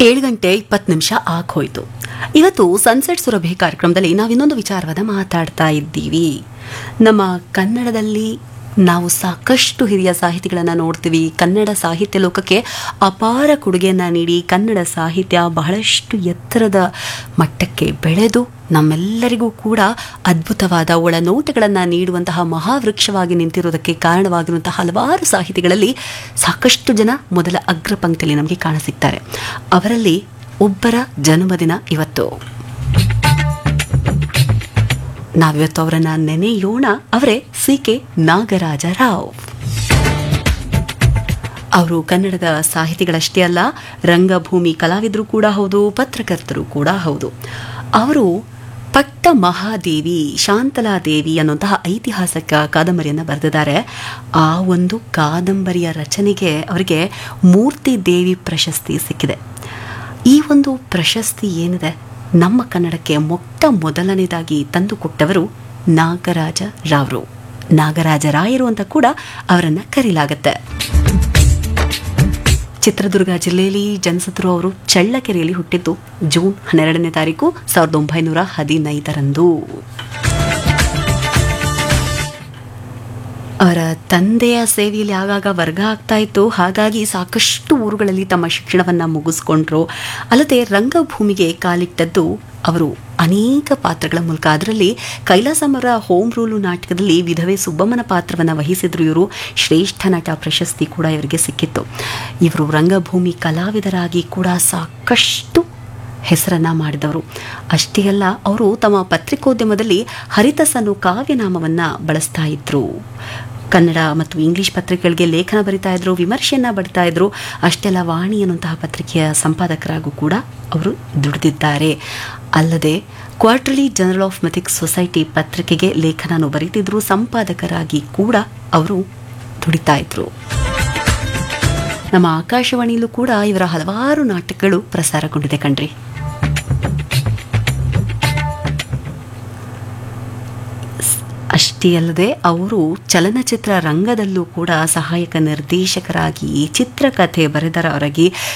ಏಳು ಗಂಟೆ ಇಪ್ಪತ್ತು ನಿಮಿಷ ಆಗೋಯ್ತು ಇವತ್ತು ಸನ್ಸೆಟ್ ಸುರಭಿ ಕಾರ್ಯಕ್ರಮದಲ್ಲಿ ನಾವು ಇನ್ನೊಂದು ವಿಚಾರವಾದ ಮಾತಾಡ್ತಾ ಇದ್ದೀವಿ ನಮ್ಮ ಕನ್ನಡದಲ್ಲಿ ನಾವು ಸಾಕಷ್ಟು ಹಿರಿಯ ಸಾಹಿತಿಗಳನ್ನು ನೋಡ್ತೀವಿ ಕನ್ನಡ ಸಾಹಿತ್ಯ ಲೋಕಕ್ಕೆ ಅಪಾರ ಕೊಡುಗೆಯನ್ನು ನೀಡಿ ಕನ್ನಡ ಸಾಹಿತ್ಯ ಬಹಳಷ್ಟು ಎತ್ತರದ ಮಟ್ಟಕ್ಕೆ ಬೆಳೆದು ನಮ್ಮೆಲ್ಲರಿಗೂ ಕೂಡ ಅದ್ಭುತವಾದ ಒಳನೋಟಗಳನ್ನು ನೀಡುವಂತಹ ಮಹಾವೃಕ್ಷವಾಗಿ ನಿಂತಿರುವುದಕ್ಕೆ ಕಾರಣವಾಗಿರುವಂತಹ ಹಲವಾರು ಸಾಹಿತಿಗಳಲ್ಲಿ ಸಾಕಷ್ಟು ಜನ ಮೊದಲ ಅಗ್ರ ಪಂಕ್ತಿಯಲ್ಲಿ ನಮಗೆ ಕಾಣಸಿಗ್ತಾರೆ ಅವರಲ್ಲಿ ಒಬ್ಬರ ಜನ್ಮದಿನ ಇವತ್ತು ನಾವಿವತ್ತು ಅವರನ್ನ ನೆನೆಯೋಣ ಅವರೇ ಸಿ ಕೆ ನಾಗರಾಜ ರಾವ್ ಅವರು ಕನ್ನಡದ ಸಾಹಿತಿಗಳಷ್ಟೇ ಅಲ್ಲ ರಂಗಭೂಮಿ ಕಲಾವಿದರು ಕೂಡ ಹೌದು ಪತ್ರಕರ್ತರು ಕೂಡ ಹೌದು ಅವರು ಪಟ್ಟ ಮಹಾದೇವಿ ಶಾಂತಲಾದೇವಿ ಅನ್ನುವಂತಹ ಐತಿಹಾಸಿಕ ಕಾದಂಬರಿಯನ್ನು ಬರೆದಿದ್ದಾರೆ ಆ ಒಂದು ಕಾದಂಬರಿಯ ರಚನೆಗೆ ಅವರಿಗೆ ಮೂರ್ತಿ ದೇವಿ ಪ್ರಶಸ್ತಿ ಸಿಕ್ಕಿದೆ ಈ ಒಂದು ಪ್ರಶಸ್ತಿ ಏನಿದೆ ನಮ್ಮ ಕನ್ನಡಕ್ಕೆ ಮೊಟ್ಟ ಮೊದಲನೇದಾಗಿ ತಂದುಕೊಟ್ಟವರು ನಾಗರಾಜ ರಾವ್ರು ನಾಗರಾಜ ರಾಯರು ಅಂತ ಕೂಡ ಅವರನ್ನ ಕರೀಲಾಗತ್ತೆ ಚಿತ್ರದುರ್ಗ ಜಿಲ್ಲೆಯಲ್ಲಿ ಜನಿಸಿದ್ರು ಅವರು ಚಳ್ಳಕೆರೆಯಲ್ಲಿ ಹುಟ್ಟಿದ್ದು ಜೂನ್ ಹನ್ನೆರಡನೇ ತಾರೀಕು ಸಾವಿರದ ಒಂಬೈನೂರ ಹದಿನೈದರಂದು ಅವರ ತಂದೆಯ ಸೇವೆಯಲ್ಲಿ ಆಗಾಗ ವರ್ಗ ಆಗ್ತಾ ಇತ್ತು ಹಾಗಾಗಿ ಸಾಕಷ್ಟು ಊರುಗಳಲ್ಲಿ ತಮ್ಮ ಶಿಕ್ಷಣವನ್ನು ಮುಗಿಸ್ಕೊಂಡ್ರು ಅಲ್ಲದೆ ರಂಗಭೂಮಿಗೆ ಕಾಲಿಟ್ಟದ್ದು ಅವರು ಅನೇಕ ಪಾತ್ರಗಳ ಮೂಲಕ ಅದರಲ್ಲಿ ಕೈಲಾಸಮರ ಹೋಮ್ ರೂಲು ನಾಟಕದಲ್ಲಿ ವಿಧವೆ ಸುಬ್ಬಮ್ಮನ ಪಾತ್ರವನ್ನು ವಹಿಸಿದ್ರು ಇವರು ಶ್ರೇಷ್ಠ ನಟ ಪ್ರಶಸ್ತಿ ಕೂಡ ಇವರಿಗೆ ಸಿಕ್ಕಿತ್ತು ಇವರು ರಂಗಭೂಮಿ ಕಲಾವಿದರಾಗಿ ಕೂಡ ಸಾಕಷ್ಟು ಹೆಸರನ್ನ ಮಾಡಿದವರು ಅಷ್ಟೇ ಅಲ್ಲ ಅವರು ತಮ್ಮ ಪತ್ರಿಕೋದ್ಯಮದಲ್ಲಿ ಹರಿತಸ್ ಅನ್ನೋ ಕಾವ್ಯನಾಮವನ್ನು ಬಳಸ್ತಾ ಇದ್ರು ಕನ್ನಡ ಮತ್ತು ಇಂಗ್ಲಿಷ್ ಪತ್ರಿಕೆಗಳಿಗೆ ಲೇಖನ ಬರಿತಾ ಇದ್ರು ವಿಮರ್ಶೆಯನ್ನ ಬರಿತಾ ಇದ್ರು ಅಷ್ಟೆಲ್ಲ ವಾಣಿ ಅನ್ನುವಂತಹ ಪತ್ರಿಕೆಯ ಸಂಪಾದಕರಾಗೂ ಕೂಡ ಅವರು ದುಡಿದಿದ್ದಾರೆ ಅಲ್ಲದೆ quarterly journal of mythic society ಪತ್ರಿಕೆಗೆ ಲೇಖನನು ಬರೀತಿದ್ರು ಸಂಪಾದಕರಾಗಿ ಕೂಡ ಅವರು ದುಡಿತಾ ಇದ್ರು ನಮ್ಮ ಆಕಾಶವಾಣಿಯಲ್ಲೂ ಕೂಡ ಇವರ ಹಲವಾರು ನಾಟಕಗಳು ಪ್ರಸಾರಗೊಂಡಿದೆ ಕಣ್ರಿ ಅಷ್ಟೇ ಅಲ್ಲದೆ ಅವರು ಚಲನಚಿತ್ರ ರಂಗದಲ್ಲೂ ಕೂಡ ಸಹಾಯಕ ನಿರ್ದೇಶಕರಾಗಿ ಚಿತ್ರಕಥೆ ಬರೆದರವರಾಗಿ